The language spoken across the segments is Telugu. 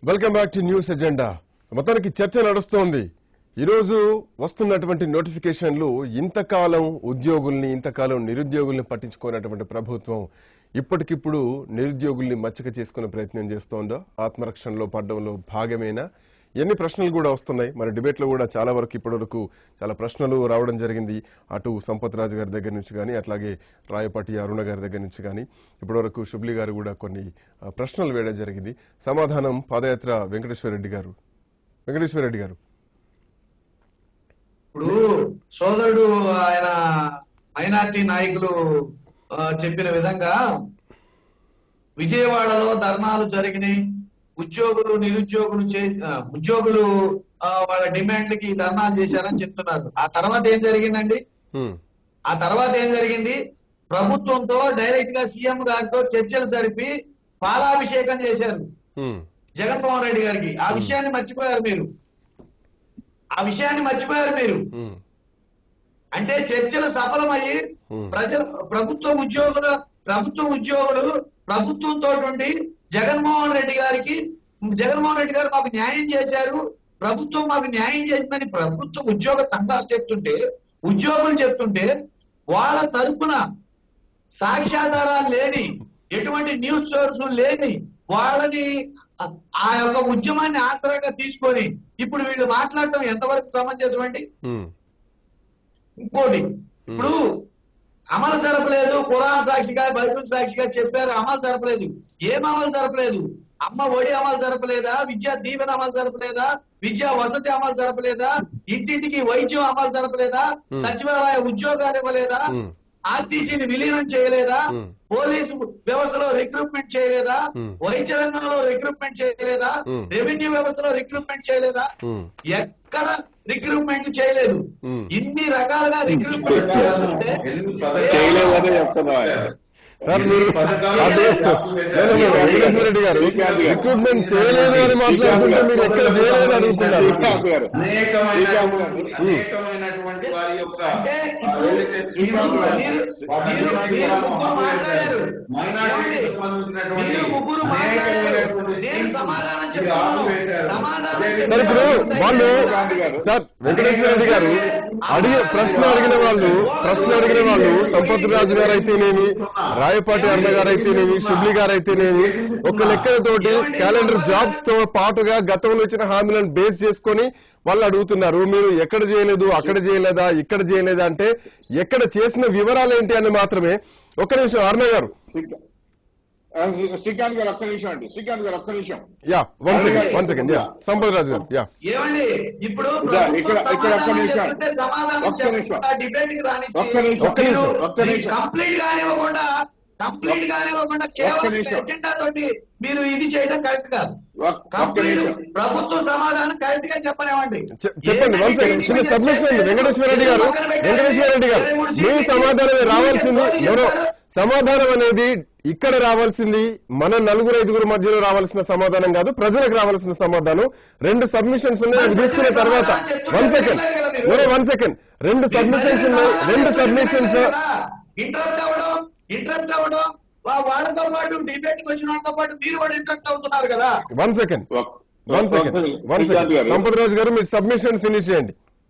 Welcome back to news agenda మొత్తానికి చర్చ నడుస్తోంది ఈరోజు వస్తున్నటువంటి నోటిఫికేషన్లు ఇంతకాలం ఉద్యోగుల్ని ఇంతకాలం నిరుద్యోగుల్ని పట్టించుకోనటువంటి ప్రభుత్వం ఇప్పటికిప్పుడు నిరుద్యోగుల్ని మచ్చక చేసుకునే ప్రయత్నం చేస్తోందా ఆత్మరక్షణలో పడ్డంలో భాగమేనా ఎన్ని ప్రశ్నలు కూడా వస్తున్నాయి మరి డిబేట్లో కూడా చాలా వరకు ఇప్పటివరకు చాలా ప్రశ్నలు రావడం జరిగింది అటు సంపత్ రాజు గారి దగ్గర నుంచి కానీ అట్లాగే రాయపాటి అరుణ గారి దగ్గర నుంచి కానీ ఇప్పటివరకు శుబ్లి గారు కూడా కొన్ని ఆ, ప్రశ్నలు వేయడం జరిగింది సమాధానం పాదయాత్ర వెంకటేశ్వర రెడ్డి గారు వెంకటేశ్వర రెడ్డి గారు ఇప్పుడు సోదరుడు ఆయన మైనార్టీ నాయకులు ఆ, చెప్పిన విధంగా విజయవాడలో ధర్నాలు జరిగినాయి ఉద్యోగులు నిరుద్యోగులు చేసి ఆ, ఉద్యోగులు ఆ, వాళ్ళ డిమాండ్లకి ధర్నాలు చేశారని చెప్తున్నారు ఆ తర్వాత ఏం జరిగిందండి హ్మ్, ఆ తర్వాత ఏం జరిగింది ప్రభుత్వంతో డైరెక్ట్ గా సీఎం గారితో చర్చలు జరిపి పాలాభిషేకం చేశారు హ్మ్, జగన్మోహన్ రెడ్డి గారికి ఆ విషయాన్ని మర్చిపోయారు మీరు ఆ విషయాన్ని మర్చిపోయారు మీరు హ్మ్, అంటే చర్చలు సఫలమయ్యి Hmm. ప్రజలు ప్రభుత్వ ఉద్యోగులు ప్రభుత్వ ఉద్యోగులు ప్రభుత్వంతో ఉండి జగన్మోహన్ రెడ్డి గారికి జగన్మోహన్ రెడ్డి గారు మాకు న్యాయం చేశారు ప్రభుత్వం మాకు న్యాయం చేసిందని ప్రభుత్వ ఉద్యోగ సంఘాలు చెప్తుంటే ఉద్యోగులు చెప్తుంటే వాళ్ళ తరపున సాక్ష్యాధారాలు లేని ఎటువంటి న్యూస్ సోర్స్ లేని వాళ్ళని ఆ- ఆ యొక్క ఉద్యమాన్ని ఆసరాగా తీసుకొని ఇప్పుడు వీళ్ళు మాట్లాడటం ఎంతవరకు సమంజసం అండి హ్మ్, ఇంకోటి ఇప్పుడు అమలు జరపలేదు ఖురాన్ సాక్షిగా బైబిల్ సాక్షిగా చెప్పారు అమలు జరపలేదు ఏం అమలు జరపలేదు అమ్మ ఒడి అమలు జరపలేదా విద్యా దీవెన అమలు జరపలేదా విద్యా వసతి అమలు జరపలేదా ఇంటింటికి వైద్యం అమలు జరపలేదా Hmm. సచివాలయ ఉద్యోగాలు ఇవ్వలేదా Hmm. ఆర్టీసీని విలీనం చేయలేదా Hmm. పోలీసు వ్యవస్థలో రిక్రూట్మెంట్ చేయలేదా Hmm. వైద్య రంగంలో రిక్రూట్మెంట్ చేయలేదా Hmm. రెవెన్యూ వ్యవస్థలో రిక్రూట్మెంట్ చేయలేదా హ్మ్, ఎక్కడ రిక్రూట్మెంట్ చేయలేదు Hmm. ఇన్ని రకాలుగా రిక్రూట్మెంట్ చేస్తుంటే చేయలేదనే చెప్తున్నా సార్ మీరు పథకాలు అదే- లేదు, లేదు, వెంకటేశ్వర రెడ్డి గారు రిక్రూట్మెంట్ చేయలేదు అని మాట్లాడుతుంటే మీరు ఎక్కడ చేయలేదు అడుగుతున్నారు శ్రీకాంత్ గారు అనేకమైనటువంటి అనేకమైనటువంటి వారి యొక్క అంటే ఇప్పుడు ఇప్పుడు మీరు మీరు మీరు ముగ్గురు మాట్లాడారు ఏమండి? మీరు ముగ్గురు మాట్లాడారు నేను సమాధానం చెప్తాను సమాధానం సార్ ఇప్పుడు చెప్తాను. వాళ్ళు సార్ వెంకటేశ్వర రెడ్డి గారు అడిగే ప్రశ్న అడిగిన వాళ్ళు ప్రశ్న అడిగిన వాళ్ళు సంపత్ రాజు గారు అయితేనేమి రాయపాటి అన్న గారు అయితేనేమి షుబ్లి గారు అయితేనేమి ఒక లెక్కలతోటి క్యాలెండర్ జాబ్స్ తో పాటుగా గతంలో ఇచ్చిన హామీలను బేస్ చేసుకొని వాళ్ళు అడుగుతున్నారు మీరు ఎక్కడ చేయలేదు అక్కడ చేయలేదా ఇక్కడ చేయలేదా అంటే ఎక్కడ చేసిన వివరాలు ఏంటి అని మాత్రమే ఒక్క నిమిషం అరుణ గారు శ్రీకాంత్ గారు ఒక్క నిమిషం అండి శ్రీకాంత్ గారు ఒక్క నిమిషం yeah one second one second yeah Sampath Raju garu yeah ఏమండి ఇప్పుడు ఇదా, ఇక్కడ- ఇక్కడ ఒక్క సమాధానం నిమిషం. చెప్తుంటే సమాధానం ఒక్క నిమిషం. చెప్పకుండా డిబేట్ కి రానిచ్చి ఒక్క నిమిషం. ఒక్క నిమిషం. ఒక్క నిమిషం. కంప్లీట్ కానివ్వకుండా కంప్లీట్ కానివ్వకుండా కేవలం నిమిషం. ఎజెండా తోటి మీరు ఇది చేయడం కరెక్ట్ కాదు ఒక్క- ఒక్క కంప్లీట్ నిమిషం ప్రభుత్వ సమాధానం కరెక్ట్ గా చెప్పనివ్వండి చె- చెప్పండి వన్ సెకండ్ చిన్న సబ్మిషన్ ఉంది వెంకటేశ్వర రెడ్డి గారు వెంకటేశ్వర రెడ్డి గారు మీ సమాధానమే రావాల్సింది ఎవరో సమాధానం అనేది ఇక్కడ రావాల్సింది మన నలుగురు ఐదుగురు మధ్యలో రావాల్సిన సమాధానం కాదు ప్రజలకు రావాల్సిన సమాధానం రెండు సబ్మిషన్స్ ఉన్నాయి అవి తీసుకున్న తర్వాత వన్ సెకండ్ వన్ సెకండ్ రెండు సబ్మిషన్స్ ఉన్నాయి రెండు సబ్మిషన్స్ ఇంటరప్ట్ అవ్వడం ఇంటరప్ట్ అవ్వడం వా- వాళ్ళతో పాటు డిబేట్ కి వచ్చిన వాళ్ళతో పాటు మీరు కూడా ఇంటరప్ట్ అవుతున్నారు కదా వన్ సెకండ్ ఒక్క- one second one Srikanth second garu Sampath Raju గారు మీరు సబ్మిషన్ ఫినిష్ చేయండి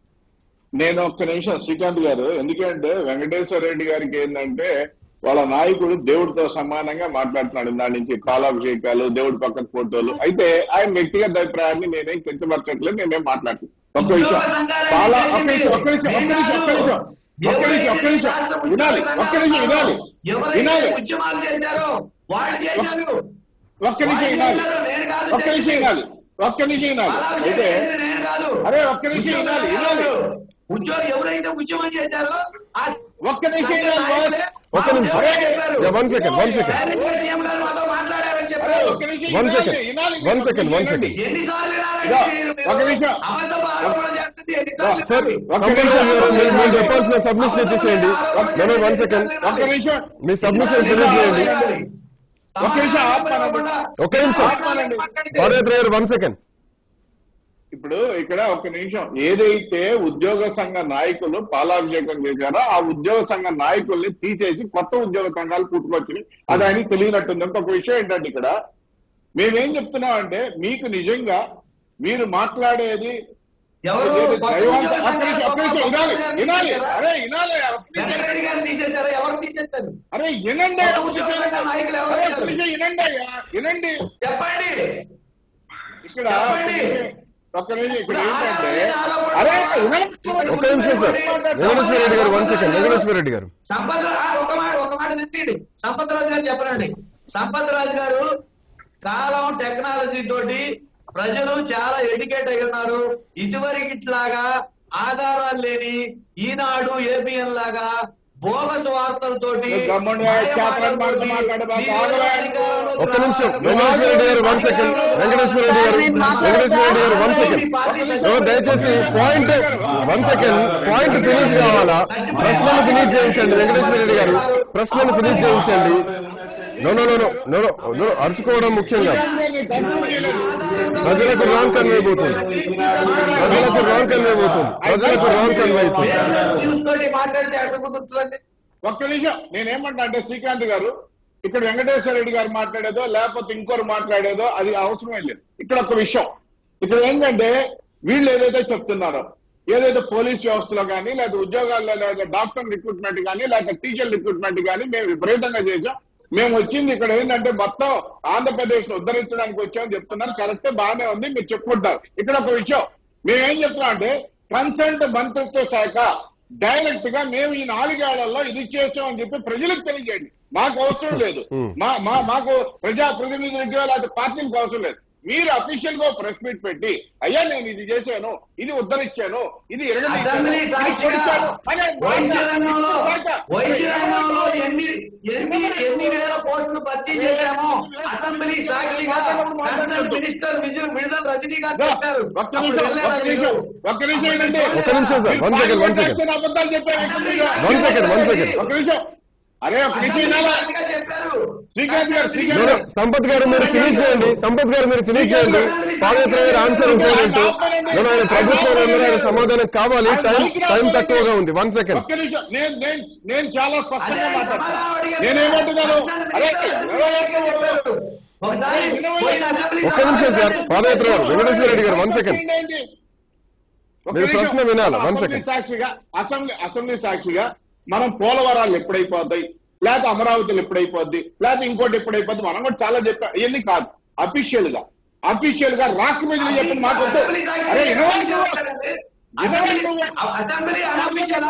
నేను ఒక్క నిమిషం శ్రీకాంత్ గారు ఎందుకంటే వెంకటేశ్వర రెడ్డి గారికి ఏంటంటే వాళ్ళ నాయకుడు దేవుడితో సమానంగా మాట్లాడుతున్నాడు దాని నుంచి పాలాభిషేకాలు దేవుడి పక్కన ఫోటోలు అయితే ఆయన వ్యక్తిగత అభిప్రాయాన్ని నేనేం కించపరచట్లేదు నేనేం మాట్లాడలేదు ఒక్క ఉద్యోగ నిమిషం సంఘాలు చాలా చేసింది. ఒక్క నిమిషం ఒక్క నిమిషం ఒక్క నిమిషం ఒక్క నిమిషం ఒక్క నిమిషం ఒక్క నిమిషం వినాలి ఒక్క నిమిషం వినాలి ఎవరైతే వినాలి ఉద్యమాలు చేశారో వాళ్ళు చేశారు ఒక్క నిమిషం వినాలి నేను కాదు ఒక్క నిమిషం వినాలి ఒక్క నిమిషం వినాలి పాలాభిషేకం అయితే చేసింది నేను కాదు అరే, ఒక్క నిమిషం వినాలి, వినాలి. ఉద్యోగం ఎవరైతే ఉద్యమం చేశారో ఆ ఒక్క నిమిషం వినాలి, బాస్. ఒక్క నిమిషం. Yeah, one second, one second. Direct గా సీఎం గారు మాతో మాట్లాడారని అరే, చెప్పారు ఒక్క నిమిషం One వినాలి, second. వినాలి, One second, one వినండి. second. ఎన్నిసార్లు వినాలండి ఇదో, మీరు? మీరు ఒక నిమిషం. అబద్ధపు ఆరోపణలు చేస్తుంటే ఎన్నిసార్లు సార్ వినాలి? ఒక్క సంపత్ నిమిషం. రాజు గారు మీరు మీరు చెప్పాల్సిన సబ్మిషన్ ఇచ్చేసేయండి నేను వన్ సెకండ్ ఒక్క నిమిషం మీ సబ్మిషన్ ఫినిష్ చేయండి ఒక్క నిమిషం ఆపమనండి. ఒక్క నిమిషం పాదయాత్ర గారు వన్ సెకండ్ ఇప్పుడు ఇక్కడ ఒక నిమిషం ఏదైతే ఉద్యోగ సంఘ నాయకులు పాలాభిషేకం చేశారో ఆ ఉద్యోగ సంఘ నాయకుల్ని తీసేసి కొత్త ఉద్యోగ సంఘాలు పుట్టుకొచ్చినాయి అది ఆయనకి తెలియనట్టుంది ఇంకొక విషయం ఏంటంటే ఇక్కడ మేమేం చెప్తున్నాం అంటే మీకు నిజంగా మీరు మాట్లాడేది ఎవరు ఏది కొత్త దైవాంశ- ఉద్యోగ ఒక్క నిమిషం, ఒక్క నిమిషం, సంఘాలు వినాలి, కొత్త వినాలి. ఉద్యోగ అరే వినాలి ఒక్క నిమిషం. వెంకటరెడ్డి గారిని తీసేశారా ఎవరు తీసేశారు అరే వినండి కొత్త ఉద్యోగ సంఘ నాయకులు ఎవరు అరే, ఒక్క నిమిషం వినండి అయ్యా వినండి చెప్పండి ఇక్కడ చెప్పండి. ఒక్క నిమిషం ఇక్కడ ఇప్పుడు ఏంటంటే ఆడవాళ్ళని అరే ఆడవాళ్ళని వినండి. ఒక్క నిమిషం సార్ వెంకటేశ్వర రెడ్డి గారు వన్ సెకండ్ వెంకటేశ్వర రెడ్డి గారు సంపత్ రా- ఒక మాట ఒక మాట వినండి సంపత్ రాజు గారు చెప్పనండి సంపత్ రాజు గారు కాలం టెక్నాలజీ తోటి ప్రజలు చాలా ఎడ్యుకేట్ అయి ఉన్నారు ఇదివరకు ఇట్లాగా ఆధారాలు లేని ఈనాడు ఏబిఎన్ లాగా బోగస్ వార్తలతోటి గమ్మున చేతలను మాట మాట్లాడే బాబు, ఆగవే. ఒక్క నిమిషం వెంకటేశ్వర రెడ్డి గారు వన్ సెకండ్ వెంకటేశ్వర రెడ్డి గారు వెంకటేశ్వర రెడ్డి గారు వన్ సెకండ్ ఓ, దయచేసి point one second point finish కావాలా ప్రశ్నలు ఫినిష్ చేయించండి వెంకటేశ్వర రెడ్డి గారు ప్రశ్నలు ఫినిష్ చేయించండి no no no no no no no అరుచుకోవడం ముఖ్యం కాదు ప్రజలకు రాంగ్ కన్వే పోతుంది ప్రజలకు రాంగ్ కన్వే పోతుంది ప్రజలకు రాంగ్ కన్వే అవుతుంది న్యూస్ తోటి మాట్లాడితే ఎక్కడ కుదురుతుందండి ఒక్క నిమిషం నేనేమంటా అంటే శ్రీకాంత్ గారు ఇక్కడ వెంకటేశ్వర రెడ్డి గారు మాట్లాడేదో లేకపోతే ఇంకోరు మాట్లాడేదో అది అవసరమే లేదు ఇక్కడ ఒక విషయం ఇక్కడ ఏంటంటే వీళ్ళు ఏదైతే చెప్తున్నారో ఏదైతే పోలీస్ వ్యవస్థలో కానీ లేదా ఉద్యోగాల్లో లేదా డాక్టర్ రిక్రూట్మెంట్ కానీ లేదా టీచర్ రిక్రూట్మెంట్ కానీ మేము విపరీతంగా చేసాం మేము వచ్చింది ఇక్కడ ఏంటంటే మొత్తం ఆంధ్రప్రదేశ్ ఉద్ధరించడానికి వచ్చామని చెప్తున్నారు కరెక్టే బాగానే ఉంది మీరు చెప్పుకుంటారు ఇక్కడ ఒక విషయం మేమేం చెప్తున్నాం అంటే కన్సల్ట్ మంత్రిత్వ శాఖ డైరెక్ట్ గా మేము ఈ నాలుగేళ్లలో ఇది చేసాం అని చెప్పి ప్రజలకు తెలియజేయండి మాకు అవసరం లేదు Hmm. మా మా మాకు ప్రజా ప్రతినిధులకి లేకపోతే పార్టీలకు అవసరం లేదు మీరు అఫీషియల్ గా ప్రెస్ మీట్ పెట్టి అయ్యా నేను ఇది చేశాను ఇది ఉద్ధరించాను ఇది ఎరగదీశాను, అసెంబ్లీ ఇది సాక్షిగా కొడిచాను అనే వైద్య రంగంలో మాట. వైద్య రంగంలో ఎన్ని ఎన్ని ఎన్ని వేల పోస్టులు భర్తీ చేశామో అసెంబ్లీ సాక్షిగా కన్సల్ట్ మినిస్టర్ విజయ్ విడుదల రజనీ గారు చెప్పారు ఒక్క అప్పుడు నిమిషం వెళ్ళారా ఒక్క మీరు? నిమిషం ఒక్క నిమిషం ఏంటంటే ఒక్క నిమిషం sir, one second, one second. మీరు అబద్ధాలు చెప్పారు assembly One second, one second. ఒక్క నిమిషం అరే ఒక్క నిమిషం అసెంబ్లీ వినాలా? సాక్షిగా చెప్పారు శ్రీకాంత్ గారు, శ్రీకాంత్ నో, నో, సంపత్ గారు మీరు ఫినిష్ చేయండి సంపత్ గారు మీరు ఫినిష్ చేయండి పాదయాత్ర గారి ఆన్సర్ ఇంపార్టెంట్ నేను ఆయన ప్రభుత్వంలో ఉన్నారు ఆయన సమాధానం కావాలి టైం టైం తక్కువగా ఉంది వన్ సెకండ్ ఒక్క నిమిషం నేను నేను నేను చాలా స్పష్టంగా అదే మాట్లాడతాను సమాధానం అడిగారు. నేనేమంటున్నాను కన్సల్ట్ అరే మినిస్టర్ రజనీ గారు చెప్పారు. ఒకసారి పోయిన అసెంబ్లీ ఒక్క నిమిషం సార్ పాదయాత్ర గారు వెంకటేశ్వర రెడ్డి గారు వన్ సెకండ్ ఏంటి? ఒక్క మీరు నిమిషం. ప్రశ్న వినాలా? One assembly second. సాక్షిగా అసెంబ్లీ అసెంబ్లీ సాక్షిగా మనం పోలవరాలు ఎప్పుడైపోతాయి లేకపోతే అమరావతిలో ఎప్పుడైపోద్ది లేకపోతే ఇంకోటి ఎప్పుడైపోద్ది మనం కూడా చాలా చెప్పాం ఇవన్నీ కాదు అఫీషియల్ గా అఫీషియల్ గా రాష్ట్ర ప్రజలు చెప్పిన మాట వద్దు. అసెంబ్లీ సాక్షిగా అరే ఇరవై చెప్పారండి. అసెంబ్లీ అసెంబ్లీ అనఫీషియలా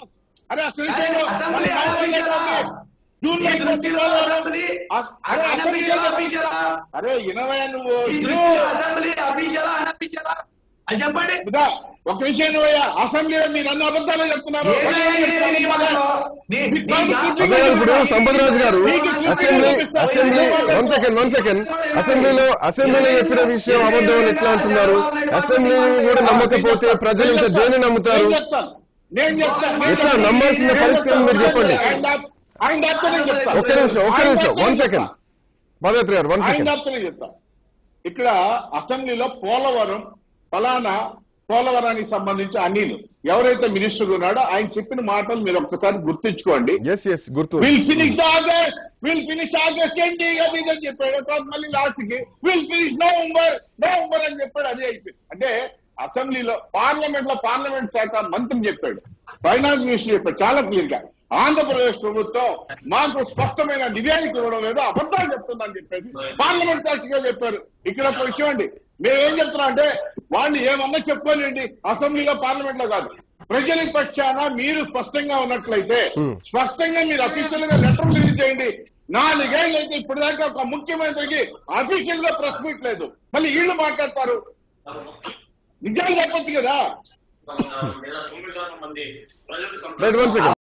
అరే అసలు అదే అసెంబ్లీ అనఫీషియలా జూన్ ఈ దృష్టిలో అసెంబ్లీ అరే అనఫీషియల్ అఫీషియలా అరే ఇరవై నువ్వు ఈ దృష్టిలో అసెంబ్లీ అఫీషియలా అనఫీషియలా అది చెప్పండి ఇదా, ఒక విషయం నువ్వయ్యా అసెంబ్లీలో మీరు అన్ని అబద్ధాలు చెప్తున్నారు ఏమైంది నీ మాటలో? నీ- నీ గా- అదే ఇప్పుడు Sampath Raju garu assembly assembly one second one second అసెంబ్లీలో అసెంబ్లీలో చెప్పిన విషయం అబద్ధం అని ఎట్లా అంటున్నారు అసెంబ్లీ కూడా నమ్మకపోతే ప్రజలు ఇంకా దేన్ని నమ్ముతారు నేను చెప్తాను. నేను చెప్తాను. ఎట్లా నమ్మాల్సిన పరిస్థితి ఉంది మీరు చెప్పండి. ఆయన డాక్- ఆయన డాక్టర్ నేను చెప్తాను. ఒక్క నిమిషం ఒక్క ఆయన నిమిషం డాక్టర్ వన్ నేను సెకండ్ చెప్తాను. పాదయాత్ర గారు వన్ ఆయన సెకండ్ డాక్టర్ నేను చెప్తాను. ఇక్కడ అసెంబ్లీలో పోలవరం ఫలానా పోలవరానికి సంబంధించి అనిల్ ఎవరైతే మినిస్టర్ ఉన్నాడో ఆయన చెప్పిన మాటలు మీరు ఒక్కసారి గుర్తించుకోండి ఎస్ ఎస్ గుర్తు will finish August will finish August ఏంటి అది ఇది అని చెప్పాడు తర్వాత మళ్ళీ లాస్ట్ కి విల్ ఫినిష్ నవంబర్ నవంబర్ అని చెప్పాడు అదే అయిపోయింది అంటే అసెంబ్లీలో పార్లమెంట్ లో పార్లమెంట్ శాఖ మంత్రి చెప్పాడు ఫైనాన్స్ మినిస్టర్ చెప్పాడు చాలా క్లియర్ గా ఆంధ్రప్రదేశ్ ప్రభుత్వం మాకు స్పష్టమైన నివేదిక ఇవ్వడం లేదు అబద్ధాలు చెప్తుందని చెప్పేసి పార్లమెంట్ సాక్షిగా చెప్పారు ఇక్కడ ఒక విషయం అండి మేమేం చెప్తున్నాం అంటే వాళ్ళు ఏమన్నా చెప్పుకోలేండి అసెంబ్లీలో పార్లమెంట్ లో కాదు ప్రజల పక్షాన మీరు స్పష్టంగా ఉన్నట్లయితే Hmm. స్పష్టంగా మీరు అఫీషియల్ గా లెటర్ రిలీజ్ చేయండి నాలుగేళ్ళు అయితే ఇప్పటిదాకా ఒక ముఖ్యమంత్రికి అఫీషియల్ గా ప్రెస్ మీట్ లేదు మళ్ళీ వీళ్ళు మాట్లాడతారు నిజాలు చెప్పొచ్చు కదా తొమ్మిది శాతం మంది ప్రజలు రైట్ వన్ సెకండ్